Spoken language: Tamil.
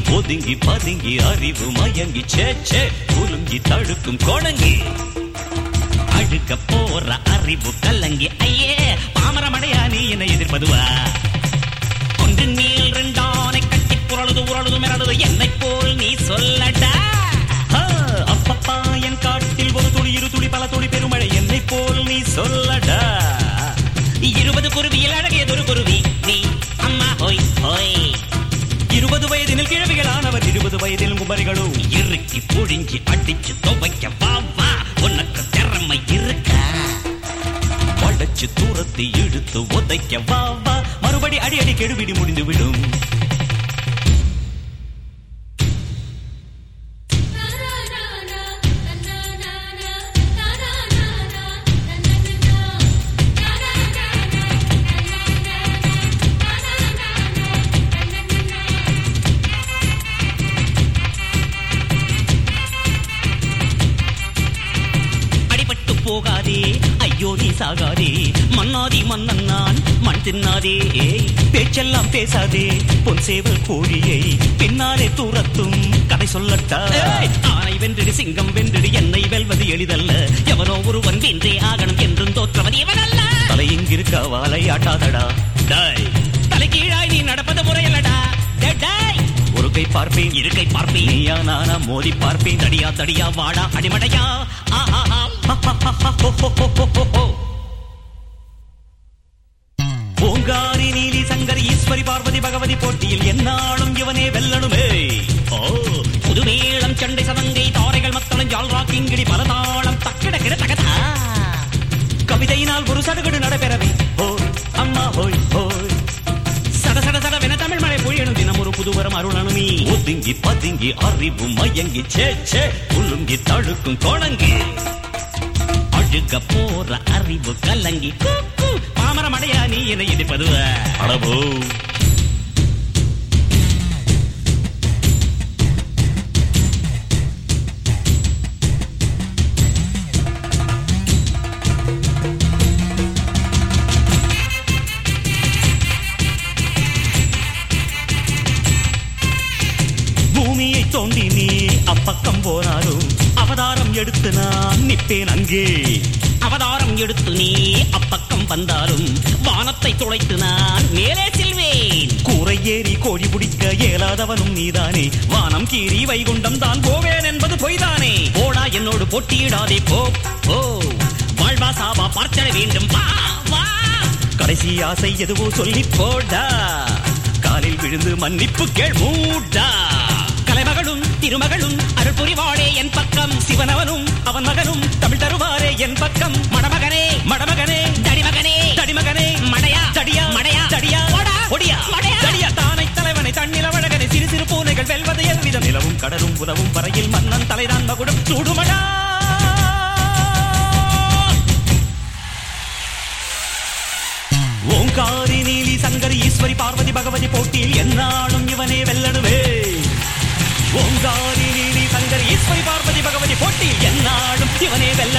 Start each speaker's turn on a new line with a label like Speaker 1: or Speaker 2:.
Speaker 1: ஒதுங்கி பதுங்கி அறிவு மயங்கி சேச்சே குலுங்கி தடுக்கும் கோணங்கி அழுக்க போற அறிவு கலங்கி ஐயே பாமரமடையா நீ என்ன எதிர்ப்பதுவா ஒன்று நீள் ரெண்டானை கட்டி புரழுது உரழுது மிரழுது என்னை போல் நீ சொல்லடா ஆ, அப்பப்பா என் காட்டில் ஒரு துளி இரு துளி பல துளி பெருமழை என்னை போல் நீ சொல்லடா இருபது குருவியில் அழகியதொரு குருவி நீ அம்மா ஹோய் ஹோய் இருபது வயதினில் கிழவிகளானவர் இருபது வயதில் குமரிகளும் இறுக்கி புழிஞ்சி அடிச்சு துவைக்க வா வா உனக்கு திறமை இருக்க வளைச்சு தூரத்தை இழுத்து உதைக்க வா வா மறுபடி அடி அடி கெடுபிடி முடிந்து விடும் அடிபட்டு போகாதே ஐயோ நீ சாகாதே மன்னாதி மன்னன் நான் மண் தின்னாதே பேச்செல்லாம் பேசாதே பொன் சேவல் கோழியை பின்னாலே தூரத்தும் கதை சொல்லட்டா ஆனை வென்றிடு சிங்கம் வென்றிடு என்னை வெல்வது எளிதல்ல எவனோ ஒருவன் வென்றே ஆகணும் என்றும் தோற்றவன் இவனல்ல தலை இங்கிருக்க வாலை ஆட்டாதடா டாய் தலை கீழாய் நீ நடப்பது முறையல்லடா டேய், டேய். ஒரு கை பார்ப்பேன் இரு கை பார்ப்பேன் நீயா நானா மோதி பார்ப்பேன் தடியா தடியா வாடா அடிமடையா ஆ, ஆ, ஆ. ஹா, ஹா, ஹா, ஹா, ஹோ, ஹோ, ஹோ, ஹோ, ஹோ, ஹோ. பூங்காரி நீலி சங்கரி ஈஸ்வரி பார்வதி பகவதி போட்டியில் என்னாலும் இவனே வெல்லணுமே ஓ புதுமேளம் சண்டை சதங்கை தாரைகள் மத்தளம் ஜால்ரா கிங்கிடி பல தாளம் தக்கிட கிட தகதா கவிதையினால் ஒரு சடுகடு நடைபெறவே ஓ அம்மா ஹோய் ஹோய் சட சட சடவென தமிழ் மழை பொழியணும் தினம் ஒரு புதுவரம் அருளணுமி ஒதுங்கி பதுங்கி அறிவு மயங்கி சே சே குலுங்கி தடுக்கும் கோணங்கி அழுக போற அறிவு கலங்கி கூ, கூ. பாமரம் அடையா நீ என்னை எதிர்ப்பதுவ அளவோ பூமியை தோண்டி நீ அப்பக்கம் போனாலும் அவதாரம் எடுத்து நான் நிற்பேன் அங்கே அவதாரம் எடுத்து நீ அப்பக்கம் வந்தாலும் வானத்தை துளைத்து நான் மேலே செல்வேன் கூரை ஏறி கோழி பிடிக்க இயலாதவனும் நீதானே வானம் கீறி வைகுண்டம் தான் போவேன் என்பது பொய்தானே போடா என்னோடு போட்டியிடாதே போ போ வாழ்வா சாவா பார்த்திட வேண்டும் வா வா கடைசி ஆசை எதுவோ சொல்லி போடா காலில் விழுந்து மன்னிப்பு கேள் மூடா கலைமகளும் திருமகளும் அருள் புரிவாளே என் பக்கம் சிவனவனும் அவன் மகனும் தமிழ் தருவாரே என் பக்கம் மடமகனே மடமகனே தடிமகனே தடிமகனே மடையா தடியா மடையா தடியா ஒடியா மடையா தடியா தானை தலைவனை தன்னிலவழகனை சிறு சிறு பூனைகள் வெல்வது எவ்விதம் நிலவும் கடலும் உதவும் வரையில் மன்னன் தலைதான் மகுடம் சூடுமடா ஓங்காரி நீலி சங்கரி ஈஸ்வரி பார்வதி பகவதி போட்டியில் என்னாலும் இவனே வெல்லணுவே ஓங்காரி நீலி சங்கரி ஈஸ்வரி பார்வதி பகவதி போட்டியில் என்னாலும் இவனே வெல்ல